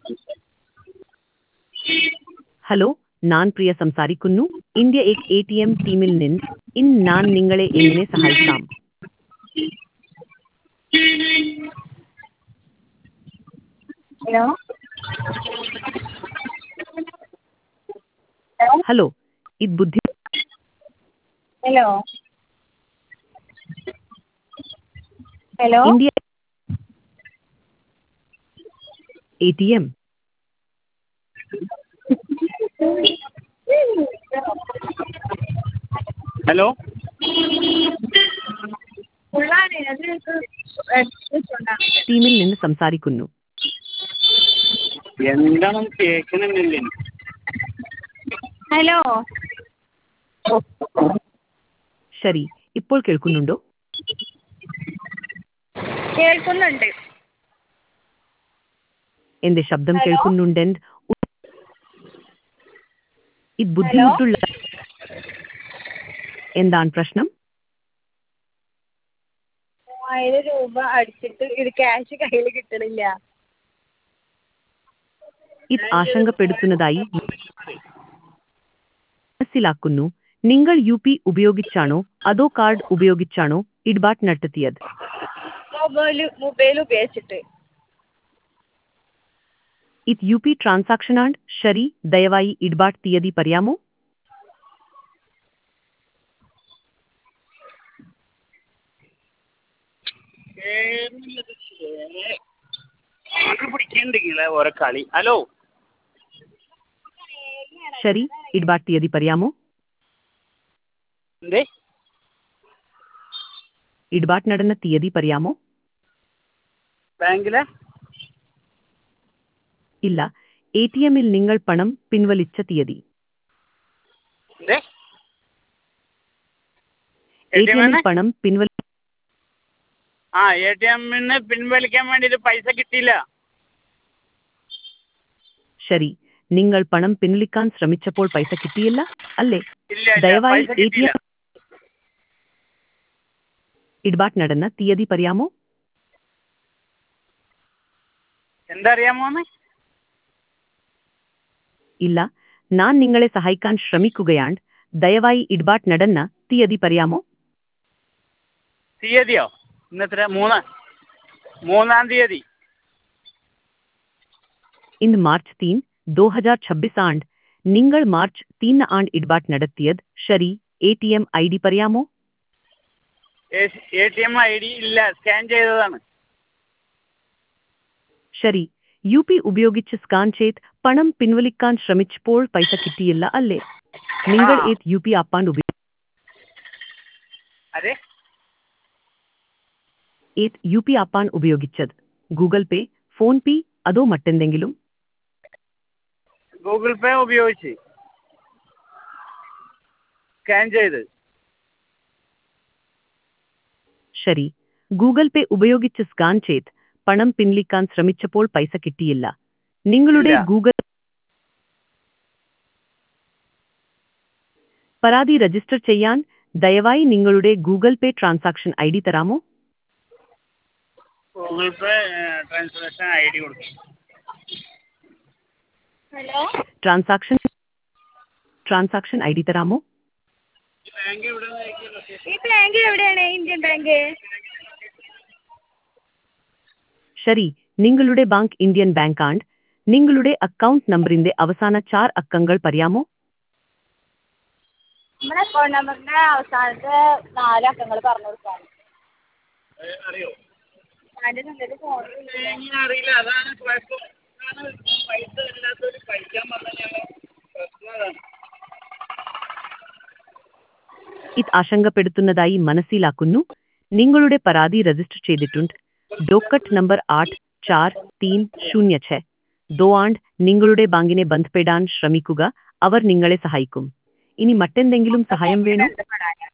Hello ഞാൻ പ്രിയ സംസാരിക്കുന്നു India എക് എ ടി എം ടീമിൽ നിന്ന് ഇന്ന് ഞാൻ നിങ്ങളെ എങ്ങനെ സഹായിക്കാം ഹലോ ഹലോ ഇത് ബുദ്ധി hello hello India A T M hello ഫുള്ളാണ് അത് വെച്ചോണ്ടാണ് ടീമിൽ നിന്ന് സംസാരിക്കുന്നു എന്താണെന്ന് കേൾക്കണമെന്നില്ലേ ഹലോ ശരി ഇപ്പോൾ കേൾക്കുന്നുണ്ടോ കേൾക്കുന്നുണ്ട് എന്റെ ശബ്ദം ഹലോ? കേൾക്കുന്നുണ്ടെന്ന് ഇത് ബുദ്ധിമുട്ടുള്ള എന്താണ് പ്രശ്നം മൂവായിരം രൂപ അടിച്ചിട്ട് ഇത് ക്യാഷ് കയ്യിൽ കിട്ടണില്ല ഇത് ആശങ്കപ്പെടുത്തുന്നതായി മനസ്സിലാക്കുന്നു നിങ്ങൾ യു പി ഉപയോഗിച്ചാണോ അതോ കാർഡ് ഉപയോഗിച്ചാണോ ഇടപാട് നടത്തിയത് മൊബൈൽ മൊബൈൽ ഉപയോഗിച്ചിട്ട് ഇത് യു പി ട്രാൻസാക്ഷനാണ് ശരി ദയവായി ഇടപാട് തീയതി പറയാമോ പിടിക്കണ്ടെങ്കിലേ ഓരോ കളി ഹലോ ശരി ഇടപാട് തീയതി പറയാമോ എന്തേ ഇടപാട് നടന്ന തീയതി പറയാമോ ബാങ്കിലെ ഇല്ല എ ടി എമ്മിൽ നിങ്ങൾ പണം പിൻവലിച്ച തീയതി എന്തേ എ ടി എമ്മിൽ പണം പിൻവലി ആ എ ടി എമ്മിന് പിൻവലിക്കാൻ വേണ്ടിയിട്ട് പൈസ കിട്ടിയില്ല ശരി നിങ്ങൾ പണം പിൻവലിക്കാൻ ശ്രമിച്ചപ്പോൾ പൈസ കിട്ടിയില്ല അല്ലേ ഇല്ല ഇല്ല ദയവായി പൈസ എ ടി കിട്ടിയില്ല എം ഇടപാട് നടന്ന തീയതി പറയാമോ എന്താ അറിയാമോന്ന് ഇല്ല ഞാൻ നിങ്ങളെ സഹായിക്കാൻ ശ്രമിക്കുകയാണ് ദയവായി ഇടപാട് നടന്ന തീയതി പറയാമോ തീയതിയോ ഇന്നത്ര മൂന്ന് മൂന്നാം തീയതി ഇന്ന് മാർച്ച് തീൻ ദോ ഹജാർ ഛബ്ബീസ് ആണ്ട് നിങ്ങൾ മാർച്ച് തീൻ ആണ്ട് ഇടപാട് നടത്തിയത് ശരി A T M I D പറയാമോ A T M I D ഇല്ല സ്കാൻ ചെയ്തതാണ് ശരി യു പി ഉപയോഗിച്ച് സ്കാൻ ചെയ്ത് പണം പിൻവലിക്കാൻ ശ്രമിച്ചപ്പോൾ പൈസ കിട്ടിയില്ല അല്ലേ നിങ്ങൾ ആ. ഏത് യു പി അപ്പാണ്ട് ഉപയോഗി അതെ ഏത് യു പി അപ്പാൻ ഉപയോഗിച്ചത് ഗൂഗിൾ പേ ഫോൺ പേ അതോ മറ്റെന്തെങ്കിലും ഗൂഗിൾ പേ ഉപയോഗിച്ച് സ്കാൻ ചെയ്ത് ശരി ഗൂഗിൾ പേ ഉപയോഗിച്ച് സ്കാൻ ചെയ്ത് പണം പിൻവലിക്കാൻ ശ്രമിച്ചപ്പോൾ പൈസ കിട്ടിയില്ല നിങ്ങളുടെ ഇല്ല. ഗൂഗിൾ പരാതി രജിസ്റ്റർ ചെയ്യാൻ ദയവായി നിങ്ങളുടെ Google Pay transaction I D തരാമോ Google Pay transaction I D കൊടുക്കും hello transaction transaction I D തരാമോ ബാങ്ക് ഇവിടെ ഈ ബാങ്ക് എവിടെയാണ് ഇന്ത്യൻ ബാങ്ക് ശരി നിങ്ങളുടെ ബാങ്ക് ഇന്ത്യൻ ബാങ്ക് ആണ് നിങ്ങളുടെ അക്കൗണ്ട് നമ്പറിന്റെ അവസാന ചാർ അക്കങ്ങൾ പറയാമോ നമ്മുടെ അക്കൗണ്ട് നമ്പറിന്റെ അവസാനത്തെ നാല് അക്കങ്ങൾ പറഞ്ഞു കൊടുക്കാൻ അറിയോ അതിന്റെ നല്ലൊരു ഫോണിൽ ബാങ്കിന് അറിയില്ല അതാണ് കുഴപ്പം അതാണ് പൈസ ഇല്ലാത്തവർ കഴിക്കാൻ പറഞ്ഞാൽ പ്രശ്നം അതാണ് ഇത് ആശങ്കപ്പെടുത്തുന്നതായി മനസ്സിലാക്കുന്നു നിങ്ങളുടെ പരാതി രജിസ്റ്റർ ചെയ്തിട്ടുണ്ട് ഡോക്കറ്റ് നമ്പർ ആട്ട് ചാർ തീൻ ശൂന്യ ഛ ദോ ആണ്ട് നിങ്ങളുടെ ബാങ്കിനെ ബന്ധപ്പെടാൻ ശ്രമിക്കുക അവർ നിങ്ങളെ സഹായിക്കും ഇനി മറ്റെന്തെങ്കിലും സഹായം വേണോ ബന്ധപ്പെടാനാ